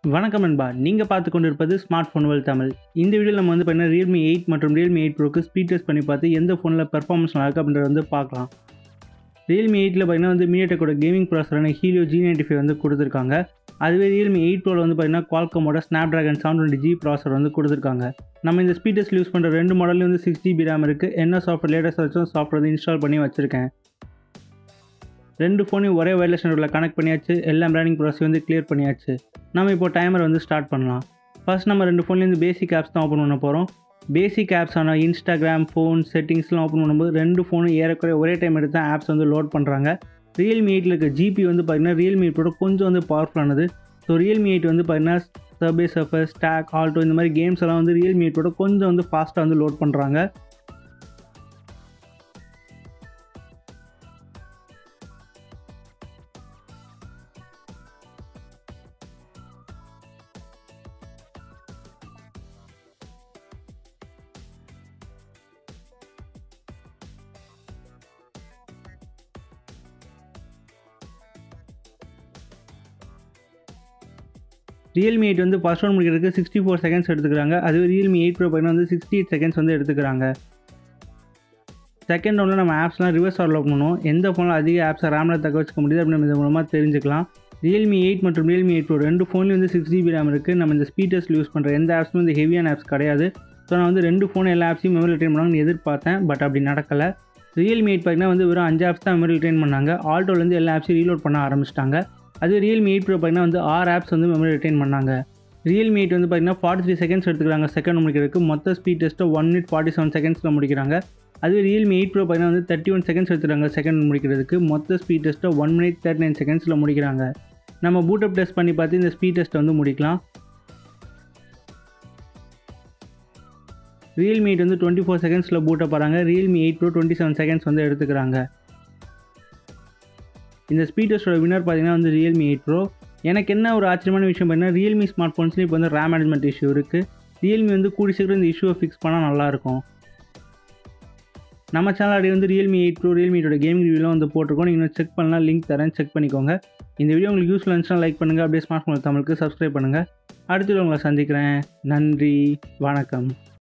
வணக்கம் நண்பா நீங்கள் பார்த்து கொண்டு இருப்பது ஸ்மார்ட் ஃபோன் வேல் தமிழ் இந்த வீடியோவில் நம்ம வந்து பார்த்தீங்கன்னா ரியல்மி எயிட் மற்றும் ரியல்மி எயிட் ப்ரோக்கு ஸ்பீட் டெஸ்ட் பண்ணி பார்த்து எந்த ஃபோனில் பெர்ஃபார்மன்ஸ் நல்லா இருக்குது அப்படின்றத வந்து பார்க்கலாம் ரியல்மி எயிட்டில் பார்த்தீங்கன்னா வந்து மீடியாடெக்கோட கேமிங் ப்ராசரான ஹீலியோ ஜி நைன்டி ஃபைவ் வந்து கொடுத்துருக்காங்க அதுவே ரியல்மி எயிட் ப்ரோவில் வந்து பார்த்தீங்கன்னா குவால்கமோட Snapdragon seven twenty G processor வந்து கொடுத்துருக்காங்க நம்ம இந்த ஸ்பீட் டெஸ்ட் யூஸ் பண்ணுற ரெண்டு மாடல்லையும் வந்து சிக்ஸ் ஜிபி ரேம் இருக்குது என்ன சாஃப்ட்வேர் லேட்டஸ்ட் வச்சும் சாஃப்ட்வேர் வந்து இன்ஸ்டால் பண்ணி வச்சுருக்கேன் ரெண்டு ஃபோனையும் ஒரே ஒயர்லெஸ் நெட்வொர்க்கில் கனெக்ட் பண்ணியாச்சு எல்லா பிராண்டிங் ப்ராசஸ் வந்து கிளியர் பண்ணியாச்சு நம்ம இப்போ டைமர் வந்து ஸ்டார்ட் பண்ணலாம் ஃபர்ஸ்ட் நம்ம ரெண்டு ஃபோன்லேருந்து பேசிக் ஆப்ஸ் தான் ஓப்பன் பண்ண போகிறோம் பேசிக் ஆப்ஸ் ஆனால் இன்ஸ்டாகிராம் ஃபோன் செட்டிங்ஸ்லாம் ஓப்பன் பண்ணும்போது ரெண்டு ஃபோனும் ஏறக்குறைய ஒரே டைம் எடுத்து தான் ஆப்ஸ் வந்து லோட் பண்ணுறாங்க ரியல்மி எயிட்டில் இருக்க ஜிபி வந்து பார்த்திங்கன்னா ரியல்மி எயிட்டோட கொஞ்சம் வந்து பவர்ஃபுல்லானது ஸோ ரியல்மி எயிட் வந்து பார்த்திங்கன்னா சர்பே சஃபர் ஸ்டாக் ஆல்டோ இந்த மாதிரி கேம்ஸ் எல்லாம் வந்து ரியல்மி எயிட்டோட கொஞ்சம் வந்து ஃபாஸ்ட்டாக வந்து லோட் பண்ணுறாங்க ரியல்மி எயிட் வந்து ஃபஸ்ட் ஒன் முடிக்கிறதுக்கு சிக்ஸ்டி ஃபோர் செகண்ட்ஸ் எடுத்துக்கிறாங்க அதுவே ரியல்மி எயிட் ப்ரோ பார்த்தீங்கன்னா வந்து சிக்ஸ்டி எயிட் செகண்ட்ஸ் வந்து எடுத்துக்கிறாங்க செகண்ட் ரவுண்டில் நம்ம ஆப்ஸ்லாம் ரிவர்ஸ் ஆர்டர் பண்ணுவோம் எந்த ஃபோனில் அதிக ஆப்ஸை ரேமில் தக்க வச்சுக்க முடியுது அப்படின்னு இது மூலமாக தெரிஞ்சுக்கலாம் ரியல்மி எயிட் மற்றும் ரியல்மி எயிட் ப்ரோ ரெண்டு ஃபோன்லேயும் வந்து சிக்ஸ் ஜிபி ரேம் இருக்குது நம்ம இந்த ஸ்பீட்டர்ஸில் யூஸ் பண்ணுற எந்த ஆப்ஸும் வந்து ஹெவியான ஆப்ஸ் கிடையாது ஸோ நான் வந்து ரெண்டு ஃபோன் எல்லா ஆப்ஸையும் மெமரி ரிட்டைன் பண்ணாங்கன்னு எதிர்பார்த்தேன் பட் அப்படி நடக்கலை ரியல்மி எயிட் பார்த்தீங்கன்னா வந்து வெறும் அஞ்சு ஆப்ஸ் தான் மெமரி ரிட்டைன் பண்ணாங்க ஆல்டோலேருந்து எல்லா ஆப்ஸையும் ரீலோட் பண்ண ஆரம்பிச்சிட்டாங்க அது ரியல்மி எயிட் ப்ரோ பார்த்தீங்கன்னா வந்து ஆறு ஆப்ஸ் வந்து மெமரி ரிட்டைன் பண்ணாங்க ரியல்மி எயிட் வந்து பார்த்தீங்கன்னா ஃபார்ட்டி த்ரீ செகண்ட்ஸ் எடுத்துக்கிறாங்க செகண்ட் முடிக்கிறதுக்கு மொத்த ஸ்பீட் டெஸ்ட்டை ஒன் மினிட் ஃபார்ட்டி செவன் செகண்ட்ஸில் முடிக்கிறாங்க அதுவே ரியல்மி எயிட் ப்ரோ பார்த்தீங்கன்னா வந்து தேர்ட்டி ஒன் செகண்ட்ஸ் எடுத்துக்கிறாங்க செகண்ட் முடிக்கிறதுக்கு மொத்த ஸ்பீட் டெஸ்ட்டை ஒன் மினிட் தேர்ட்டி நைன் செகண்ட்ஸில் முடிக்கிறாங்க நம்ம பூட்டப் டெஸ்ட் பண்ணி பார்த்து இந்த ஸ்பீட் டெஸ்ட்டை வந்து முடிக்கலாம் ரியல்மி எயிட் வந்து டுவெண்ட்டி ஃபோர் செகண்ட்ஸில் பூட்டப் போகிறாங்க Realme eight pro twenty seven seconds வந்து எடுத்துக்கிறாங்க இந்த ஸ்பீட்டர்ஸோட வினர் பார்த்தீங்கன்னா வந்து ரியல்மி எயிட் ப்ரோ எனக்கு என்ன ஒரு ஆச்சரியமான விஷயம் பார்த்தீங்கன்னா ரியல்மி ஸ்மார்ட் ஃபோன்ஸ்லேயும் இப்போ வந்து ரேம் மேனேஜ்மெண்ட் இஷ்யூ இருக்குது ரியல்மி வந்து கூடி சீக்கிரம் இந்த இஷ்யூவை ஃபிக்ஸ் பண்ணால் நல்லாயிருக்கும் நம்ம சேனல் அப்படியே வந்து ரியல்மி எயிட் ப்ரோ ரியல்மி எயிட்டோட கேமிங் ரிவ்யூலாம் வந்து போட்டிருக்கோம் நீங்கள் செக் பண்ணலாம் லிங்க் தரேன் செக் பண்ணிக்கோங்க இந்த வீடியோ உங்களுக்கு யூஸ்ஃபுல் இருந்துச்சுன்னா லைக் பண்ணுங்கள் அப்படியே ஸ்மார்ட் ஃபோன் தமிழுக்கு சப்ஸ்கிரைப் பண்ணுங்கள் அடுத்த உங்களை சந்திக்கிறேன் நன்றி வணக்கம்